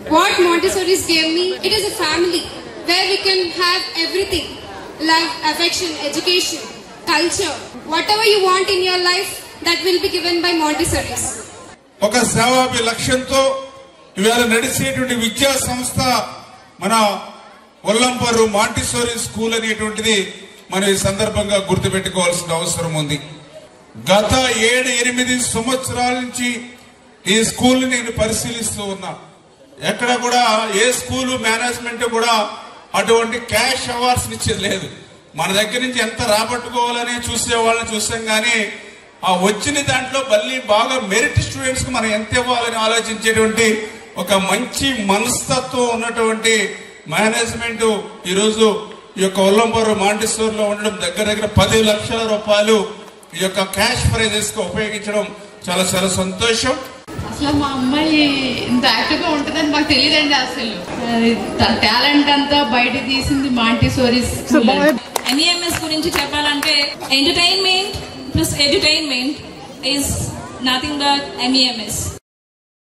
What Montessori's gave me, it is a family where we can have everything. Love, affection, education, culture. Whatever you want in your life, that will be given by Montessori's. ఒక సేవాభి లక్ష్యంతో ఇవాళ నడిచేటువంటి విద్యా సంస్థ మన ఒల్లంపరు Montessori school అనేటువంటిది మనం ఈ సందర్భంగా గుర్తుపెట్టుకోవాల్సిన అవసరం ఉంది గత ఏడు ఎనిమిది సంవత్సరాల నుంచి ఈ స్కూల్ నేను పరిశీలిస్తూ ఉన్నా ఎక్కడ కూడా ఏ స్కూల్ మేనేజ్మెంట్ కూడా అటువంటి క్యాష్ అవార్డ్స్ ఇచ్చేది లేదు మన దగ్గర నుంచి ఎంత రాబట్టుకోవాలని చూసే వాళ్ళని చూసాం కానీ ఆ వచ్చిన దాంట్లో మళ్ళీ బాగా మెరిట్ స్టూడెంట్స్ కి మనం ఎంత ఇవ్వాలని ఆలోచించేటువంటి ఒక మంచి మనస్తత్వం ఉన్నటువంటి మేనేజ్మెంట్ ఈరోజు ఈ యొక్క ఒల్లంపూర్ మాంటిసోర్లో ఉండడం దగ్గర దగ్గర పది లక్షల రూపాయలు ఈ యొక్క క్యాష్ ప్రైజెస్ కి ఉపయోగించడం చాలా చాలా సంతోషం అసలు మా అమ్మాయి ఇంత యాక్టివ్ గా ఉంటుందని మాకు తెలియదండి అసలు అది తన టాలెంట్ అంతా బయట తీసింది మాంటి సోరీస్ ఎంఈఎంఎస్ గురించి చెప్పాలంటే entertainment plus edutainment is nothing but ఎంఈఎంఎస్